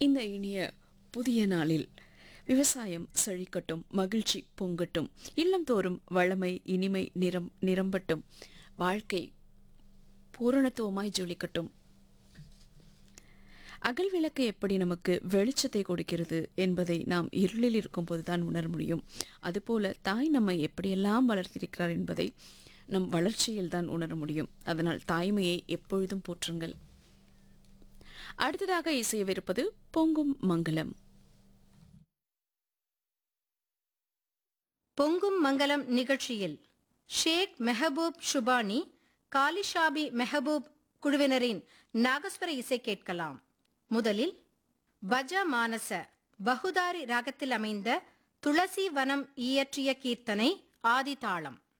இந்த இனிய புதிய நாளில் விவசாயம் செழிக்கட்டும் மகிழ்ச்சி பொங்கட்டும் இல்லந்தோறும் வளமை இனிமை நிறம் நிரம்பட்டும் வாழ்க்கை பூரணத்துவமாய் ஜொலிக்கட்டும் அகல் விளக்கு எப்படி நமக்கு வெளிச்சத்தை கொடுக்கிறது என்பதை நாம் இருளில் இருக்கும்போதுதான் உணர முடியும் அதுபோல தாய் நம்மை எப்படியெல்லாம் வளர்த்திருக்கிறார் என்பதை நம் வளர்ச்சியில் தான் உணர முடியும் அதனால் தாய்மையை எப்பொழுதும் போற்றுங்கள் அடுத்ததாக இசையவிருப்பது பொங்கும் மங்களம் பொங்கும் மங்கலம் நிகழ்ச்சியில் ஷேக் மெஹபூப் ஷுபானி காலிஷாபி மெஹபூப் குழுவினரின் நாகஸ்வர இசை கேட்கலாம் முதலில் பஜ மானச பகுதாரி ராகத்தில் அமைந்த துளசி வனம் இயற்றிய கீர்த்தனை ஆதிதாளம்